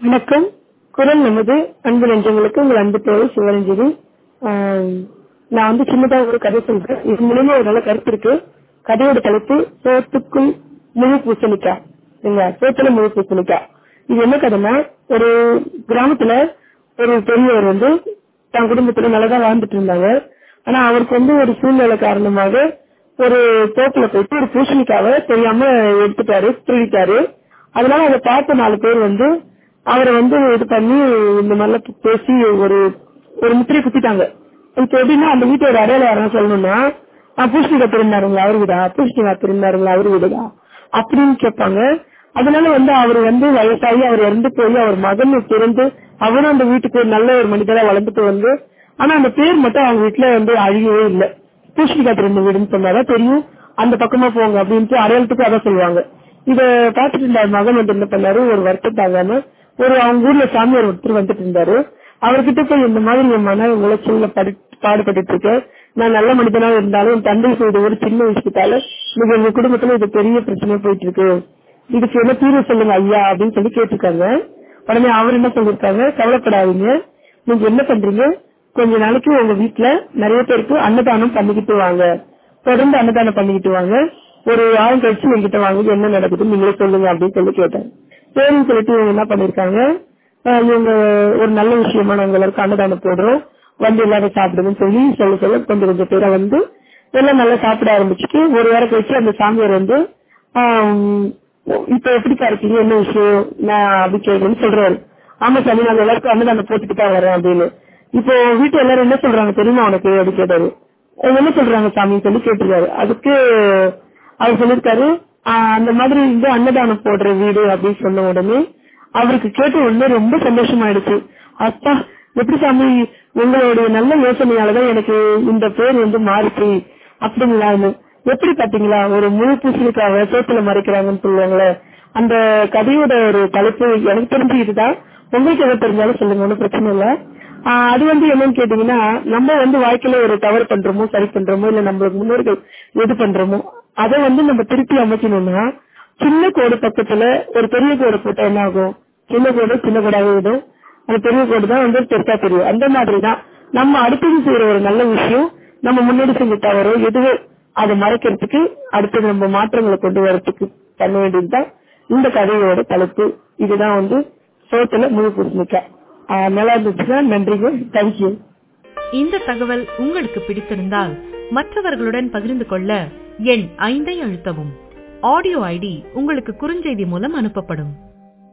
வணக்கம் குரல் நமது அன்பு நெஞ்சங்களுக்கு உங்கள் அன்பு தேவை சிவரஞ்சனி ஆஹ் நான் வந்து சின்னதா ஒரு கதை சொல்றேன் இது மூலமா ஒரு நல்ல கருத்து இருக்கு கதையோட தலைப்பு சோத்துக்குள் முழு பூசணிக்காய் இல்லைங்களா சோத்துல முழு பூசணிக்காய் இது என்ன கதைன்னா ஒரு கிராமத்துல ஒரு பெரியவர் வந்து தன் குடும்பத்துல நல்லதா வாழ்ந்துட்டு இருந்தாங்க ஆனா அவருக்கு வந்து ஒரு சூழ்நிலை காரணமாக ஒரு தோப்புல போயிட்டு ஒரு பூசணிக்காவை தெரியாம எடுத்துட்டாரு திருடிட்டாரு அதனால அதை பார்த்த நாலு பேர் வந்து அவரை வந்து இது பண்ணி இந்த மாதிரிலாம் பேசி ஒரு ஒரு முத்திரை குத்திட்டாங்க இப்ப எப்படின்னா அந்த வீட்டோட அடையாளம் யாரும் சொல்லணும்னா "ஆ, பூசணிக்காய் திருந்தாருங்களா அவரு வீடா பூசணிக்காய் திருந்தாருங்களா அவரு வீடுதா அப்படின்னு கேட்பாங்க அதனால வந்து அவர் வந்து வயசாகி அவர் இறந்து போய் அவர் மகன் பிறந்து அவரும் அந்த வீட்டுக்கு ஒரு நல்ல ஒரு மனிதரா வளர்ந்துட்டு வந்து ஆனா அந்த பேர் மட்டும் அவங்க வீட்டுல வந்து அழியவே இல்லை பூசணிக்காய் திருந்த வீடுன்னு சொன்னாதான் தெரியும் அந்த பக்கமா போங்க அப்படின்ட்டு அடையாளத்துக்கு அதான் சொல்லுவாங்க இத பார்த்துட்டு இருந்த மகன் வந்து என்ன பண்ணாரு ஒரு வருத்தம் தாங்காம ஒரு அவங்க ஊர்ல சாமியார் ஒருத்தர் வந்துட்டு இருந்தாரு அவர்கிட்ட போய் இந்த மாதிரி என் மன உளைச்சல்ல படி பாடுபட்டு இருக்கேன் நான் நல்ல மனிதனா இருந்தாலும் என் தந்தை செய்த ஒரு சின்ன விஷயத்தால இன்னைக்கு எங்க குடும்பத்துல இது பெரிய பிரச்சனை போயிட்டு இருக்கு இதுக்கு என்ன தீர்வு சொல்லுங்க ஐயா அப்படின்னு சொல்லி கேட்டிருக்காங்க உடனே அவர் என்ன சொல்லிருக்காங்க கவலைப்படாதீங்க நீங்க என்ன பண்றீங்க கொஞ்ச நாளைக்கு உங்க வீட்டுல நிறைய பேருக்கு அன்னதானம் பண்ணிக்கிட்டு வாங்க தொடர்ந்து அன்னதானம் பண்ணிக்கிட்டு வாங்க ஒரு வாரம் கழிச்சு என்கிட்ட வாங்க என்ன நடக்குது நீங்களே சொல்லுங்க அப்படின்னு சொல்லி கேட்டேன் சரின்னு சொல்லிட்டு இவங்க என்ன பண்ணிருக்காங்க ஆஹ் இவங்க ஒரு நல்ல விஷயமா நாங்க எல்லாருக்கும் அன்னதானம் போடுறோம் வந்து எல்லாரும் சாப்பிடுங்கன்னு சொல்லி சொல்ல சொல்ல கொஞ்சம் கொஞ்சம் பேரை வந்து எல்லாம் நல்லா சாப்பிட ஆரம்பிச்சுட்டு ஒரு வாரம் கழிச்சு அந்த சாமியார் வந்து ஆஹ் இப்ப எப்படிக்கா இருக்கீங்க என்ன விஷயம் நான் அப்படி கேட்கணும்னு சொல்றாரு ஆமா சாமி நாங்க எல்லாருக்கும் அன்னதானம் போட்டுட்டு தான் வரேன் அப்படின்னு இப்போ வீட்டு எல்லாரும் என்ன சொல்றாங்க தெரியுமா உனக்கு அப்படி கேட்டாரு அவங்க என்ன சொல்றாங்க சாமி சொல்லி கேட்டிருக்காரு அதுக்கு அவர் சொல்லிருக்காரு "ஆஹ் அந்த மாதிரி இந்த அன்னதானம் போடுற வீடு அப்படின்னு சொன்ன உடனே அவருக்கு கேட்ட உடனே ரொம்ப சந்தோஷமாயிடுச்சு அப்பா எப்படி சாமி உங்களுடைய நல்ல யோசனையாலதான் எனக்கு இந்த பேர் வந்து மாறிச்சு அப்படிங்களான்னு எப்படி பாத்தீங்களா ஒரு முழு பூசணிக்காவை சோத்துல மறைக்கிறாங்கன்னு சொல்லுவாங்களே அந்த கதையோட ஒரு தலைப்பு எனக்கு தெரிஞ்சு இதுதான் உங்களுக்கு எதை தெரிஞ்சாலும் சொல்லுங்க ஒன்றும் பிரச்சனை இல்ல ஆஹ் அது வந்து என்னன்னு கேட்டீங்கன்னா நம்ம வந்து வாழ்க்கையில ஒரு தவறு பண்றோமோ சரி பண்றோமோ இல்ல நம்மளுக்கு முன்னோர்கள் எது பண்றோமோ அதை வந்து நம்ம திருப்பி அமைக்கணும்னா சின்ன கோடு பக்கத்துல ஒரு பெரிய கோடு போட்டா என்ன ஆகும் சின்ன கோடு சின்ன கோடாவே விடும் அந்த பெரிய கோடு தான் வந்து பெருசா தெரியும் அந்த மாதிரி தான் நம்ம அடுத்தது செய்யற ஒரு நல்ல விஷயம் நம்ம முன்னாடி செஞ்ச தவறோ எதுவோ அதை மறைக்கிறதுக்கு அடுத்தது நம்ம மாற்றங்களை கொண்டு வரதுக்கு பண்ண வேண்டியதுதான் இந்த கதையோட தலைப்பு இதுதான் வந்து சோத்துல முழு பூசணிக்காய் ஆஹ் நல்லா இருந்துச்சுன்னா நன்றிங்க தேங்க்யூ இந்த தகவல் உங்களுக்கு பிடித்திருந்தால் மற்றவர்களுடன் பகிர்ந்து கொள்ள எண் ஐந்தை அழுத்தவும் ஆடியோ ஐடி உங்களுக்கு குறுஞ்செய்தி மூலம் அனுப்பப்படும்